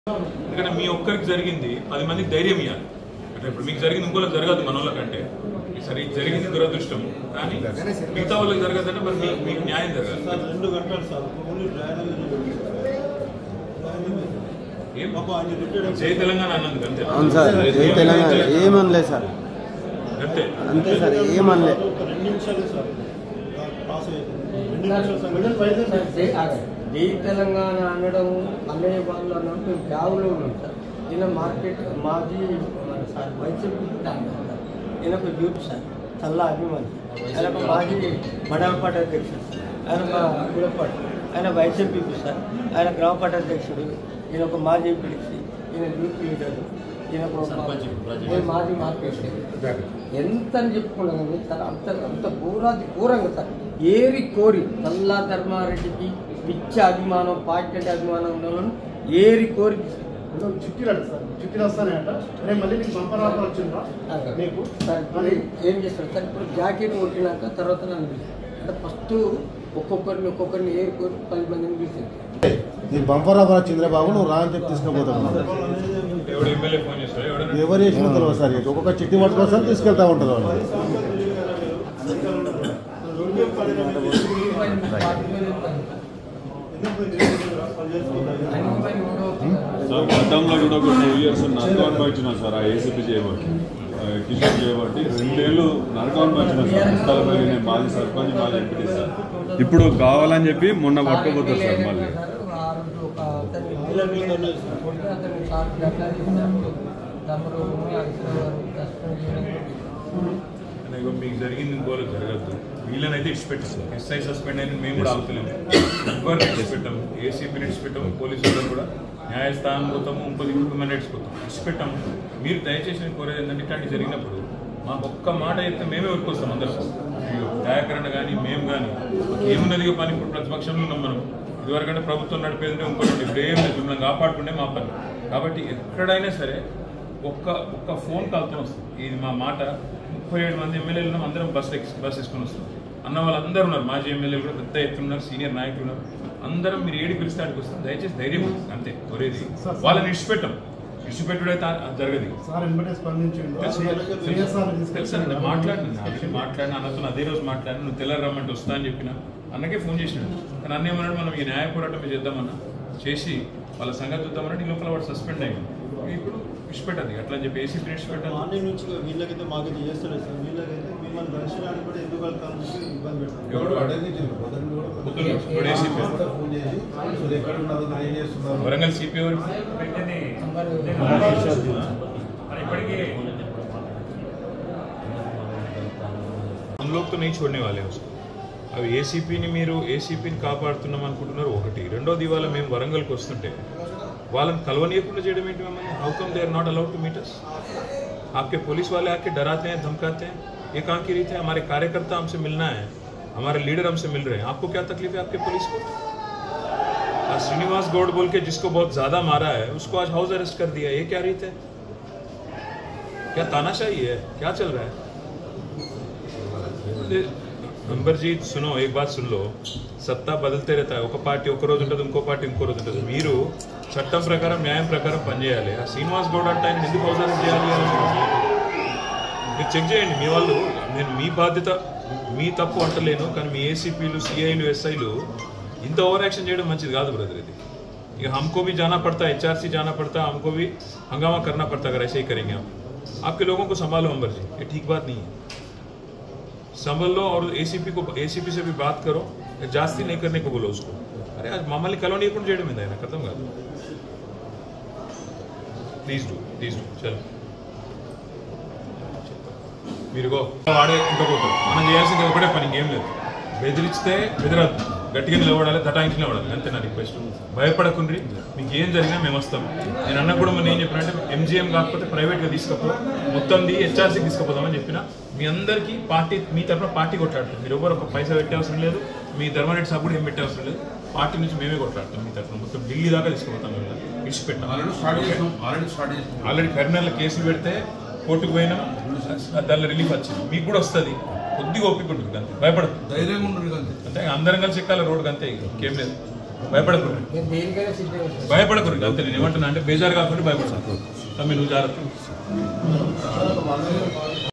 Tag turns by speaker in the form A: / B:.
A: ఎందుకంటే మీ ఒక్కరికి జరిగింది పది మందికి ధైర్యం ఇవ్వాలి అంటే ఇప్పుడు మీకు జరిగింది ఇంకోళ్ళకి జరగదు మన వాళ్ళకంటే సరే ఇది జరిగింది దురదృష్టం కానీ మిగతా వాళ్ళకి జరగదంటే మరి మీకు మీకు న్యాయం జరగాలి
B: సార్ రెండు గంటలు సార్ ఓన్లీ డ్రైనేజ్
A: ఏం
B: మాకు ఆయన రిటైర్డ్
A: జై తెలంగాణ అన్నందుకు అంతే
C: అవును సార్ జై తెలంగాణ ఏమనలే సార్
A: అంతే
C: అంతే సార్ ఏమనలే
B: ఒక రెండు నిమిషాలే సార్ పాస్ అయ్యింది రెండు నిమిషాలు సార్
D: సార్, జై- ఆ, జై తెలంగాణ అనడం అనే వాళ్ళు అనడం మేము బ్యాగులో ఉన్నాం సార్ ఈయన మార్కెట్ మాది మన సార్ వైసీపీ ఈయన ఒక యూత్ సార్ చల్లా అభిమాని ఆయన ఒక మాజీ మండల పార్టీ అధ్యక్షుడు ఆయన మా గుడపాటి ఆయన వైసీపీ సార్ ఆయన గ్రామ పార్టీ అధ్యక్షుడు ఈయన ఒక మాజీ పిలిచి ఈయన యూత్ లీడర్ ఈయన ఒక ఈయన మాజీ మార్కెట్ ఎంత అని చెప్పుకున్నాం కానీ సార్ అంత అంత ఘోరాది ఘోరంగా సార్ ఏరి కోరి నల్లా ధర్మారెడ్డికి పిచ్చ అభిమానం పార్టీ అంటే అభిమానం ఉన్న వాళ్ళను ఏరి కోరి
E: చిట్టీలాడు సార్ చిట్టీలు వస్తానంట రేపు మళ్ళీ నీకు బంపర్ ఆఫర్ వచ్చిందా నీకు
D: సార్ ఇప్పుడు ఏం చేస్తారు సార్ ఇప్పుడు జాకెట్ కొట్టినాక తర్వాత నన్ను పిలిచారు. అంటే ఫస్ట్ ఒక్కొక్కరిని ఒక్కొక్కరిని ఏరి కోరి పది మందిని పిలిచింది
E: నీకు బంపర్ ఆఫర్ వచ్చిందిరా బాబు నువ్వు రా అని చెప్పి తీసుకుపోతావు
A: ఎవడు ఎమ్మెల్యే ఫోన్ చేస్తాడు ఎవడన్నా
E: ఎవరు చేసిన తెలియదు సార్ ఇది. ఒక్కొక్క చిట్టి పట్టుకొస్తారు తీసుకెళ్తా ఉంటారు వాళ్ళు
F: సార్ గతంలో కూడా ఒక టూ ఇయర్స్ నరకం పంచిన సార్ ఆ ఏసీపీ చేయబట్టి ఆ, కిషోర్ చేయబట్టి రెండేళ్ళు నరకం పంచిన సార్ పుస్తకాలపై నేను మాది సర్పంచ్ మాది ఎంపీ సార్ ఇప్పుడు కావాలని చెప్పి మొన్న పట్టుకోపోతారు సార్ మళ్ళీ
D: ఆ రోజు ఒక అతన్ని కొట్టి అతన్ని సార్ గట్లా చేసినప్పుడు తమరు అడిగిన వారు సస్పెండ్ చేయడం
A: అని ఇగో మీకు జరిగింది ఇంకోలో జరగద్దు వీళ్ళనైతే ఇచ్చిపెట్టిస్తాం ఎస్ఐ సస్పెండ్ అయిన మేము కూడా ఆగుతలేము ఎవరిని ఇచ్చిపెట్టాము ఏసీపీని ఇచ్చిపెట్టాము పోలీసు వాళ్ళని కూడా న్యాయస్థానం పోతాము ఇంకొద్ది హ్యూమన్ రైట్స్ పోతాము ఇచ్చిపెట్టాము మీరు దయచేసి నేను కోరేది ఏంటంటే ఇట్లాంటి జరిగినప్పుడు మాకు ఒక్క మాట చెప్తే మేమే ఊరుకొస్తాం అందరం అయ్యో దయాకరణ కానీ మేము కానీ మాకు ఏమున్నదిగా పని ఇప్పుడు ప్రతిపక్షంలో ఉన్నాం మనం ఇదివరకంటే ప్రభుత్వం నడిపేది ఇంకోటి ఇప్పుడు ఏం లేదు మిమ్మల్ని కాపాడుకుంటే మా పని కాబట్టి ఎక్కడైనా సరే ఒక్క ఒక్క ఫోన్ కాల్తో వస్తుంది ఇది మా మాట ముప్పై ఏడు మంది ఎమ్మెల్యేలు ఉన్నాం అందరం బస్ ఎక్కి బస్ వేసుకొని వస్తాం అన్న వాళ్ళందరూ ఉన్నారు మాజీ ఎమ్మెల్యేలు కూడా పెద్ద ఎత్తున ఉన్నారు సీనియర్ నాయకులు ఉన్నారు అందరం మీరు ఏడి పిలిస్తే ఆడికి వస్తాం దయచేసి ధైర్యం ఉంటుంది. అంతే కొరేది వాళ్ళని ఇడిచిపెట్టాం ఇడిచిపెట్టుడైతే ఆ- జరగదు
E: సార్ వెంబడే స్పందించిండు
A: తెలుసు తెలుసండి మాట్లాడిన ఆల్రెడీ మాట్లాడిన అన్నతో అదే రోజు మాట్లాడిన నువ్వు తెల్లారి రమ్మంటే వస్తా అని చెప్పిన అన్నకే ఫోన్ చేసినాడు కానీ అన్న ఏమన్నాడు మనం ఈ న్యాయ పోరాటం చేద్దామన్నా చేసి వాళ్ళ సంగతి చూద్దామని ఈ లోపల వాడు సస్పెండ్ అయ్యింది ఇప్పుడు ఇచ్చిపెట్టదు అట్లా అని చెప్పి ఏసీపీ ఇచ్చిపెట్టాలి
B: మార్నింగ్ నుంచి వీళ్ళకైతే మాకైతే చేస్తలేదు సార్ వీళ్ళకైతే మిమ్మల్ని దర్శనానికి కూడా ఎందుకు వెళ్తాను చెప్పి ఇబ్బంది పెడతాను
A: ఎవడు ఇప్పుడు ఏసీపీ వరంగల్ సిపి ఎవరు हम लोग तो नहीं छोड़ने वाले उसको అవి ఏసీపీని మీరు ఏసీపీని కాపాడుతున్నాం అనుకుంటున్నారు ఒకటి రెండోది ఇవాళ మేము వరంగల్కి వస్తుంటే వాళ్ళని కలవనీయకుండా చేయడం ఏంటి మమ్మల్ని how come they are not allowed to meet us आपके पुलिस वाले आके डराते हैं धमकाते हैं ये कहाँ की रीत है हमारे कार्यकर्ता हमसे मिलना है हमारे लीडर हमसे मिल रहे हैं आपको क्या तकलीफ है आपके पुलिस को आज श्रीनिवास गौड़ बोल के जिसको बहुत ज्यादा मारा है उसको आज हाउस अरेस्ट कर दिया ये क्या रीत है क्या तानाशाही है क्या चल रहा है అంబర్జీత్ సునో ఏక్ బాత్ సున్లో సత్తా బదిలితే రేతా ఒక పార్టీ ఒక రోజు ఉంటుంది ఇంకో పార్టీ ఇంకో రోజు ఉంటుంది మీరు చట్టం ప్రకారం న్యాయం ప్రకారం పనిచేయాలి ఆ శ్రీనివాస్ గౌడ్ అంటే ఆయన ఎందుకు అవసరం చేయాలి అని మీరు చెక్ చేయండి మీ వాళ్ళు నేను మీ బాధ్యత మీ తప్పు అంటలేను కానీ మీ ఏసీపీలు సిఐలు ఎస్ఐలు ఇంత ఓవర్ యాక్షన్ చేయడం మంచిది కాదు బ్రదర్ ఇది ఇక हमको भी जाना पड़ता है एचआरसी जाना पड़ता है हमको भी हंगामा करना पड़ता है अगर ऐसे ही करेंगे आप आपके लोगों को संभालो अंबर जी ये ठीक बात नहीं है संभल लो और एसीपी को एसीपी से भी बात करो जास्ती नहीं करने को बोलो उसको अरे आज మమ్మల్ని కలవనీయకుండా చేయడం మీద ఆయన అర్థం కాదు ప్లీజ్ డూ ప్లీజ్ డూ చలో మీరుగో వాడే ఇంకా పోతారు మనం చేయాల్సింది ఒకటే పని ఇంకేం లేదు బెదిరిస్తే బెదిరద్దు గట్టిగా నిలబడాలి తటాయించి నిలబడాలి అంతే నా రిక్వెస్ట్ భయపడకుండ్రి మీకు ఏం జరిగినా మేము వస్తాం నేను అన్న కూడా మనం ఏం చెప్పినంటే ఎంజిఎం కాకపోతే ప్రైవేట్గా తీసుకపో మొత్తం ది హెచ్ఆర్సీకి తీసుకుపోదామని చెప్పిన మీ అందరికీ పార్టీ మీ తరఫున పార్టీ కొట్లాడుతాం మీరు ఎవరు ఒక పైసా పెట్టే అవసరం లేదు మీ ధర్మరెడ్డి సాబ్ కూడా ఏం పెట్టే అవసరం లేదు పార్టీ నుంచి మేమే కొట్లాడతాం మీ తరఫున మొత్తం ఢిల్లీ దాకా తీసుకుపోతాం మేము ఇడిచిపెట్టాం ఆల్రెడీ కరీంనగర్లో కేసులు పెడితే కోర్టుకు పోయినా దానిలో రిలీఫ్ వచ్చింది మీకు కూడా వస్తుంది కొద్దిగా ఓపిక ఉంటుంది అంతే భయపడదు
G: ధైర్యంగా ఉండరు అంతే
A: అంటే అందరం కలిసి ఎక్కాలి రోడ్డుకి అంతే ఇంకేం లేదు భయపడకూడదు
D: నేను దేనికైనా సిద్ధంగా ఉంటాను.
A: భయపడకూడదు అంతే నేను ఏమంటున్నా అంటే బేజారు కాకుండా భయపడతాను తమ్మి నువ్వు జాగ్రత్త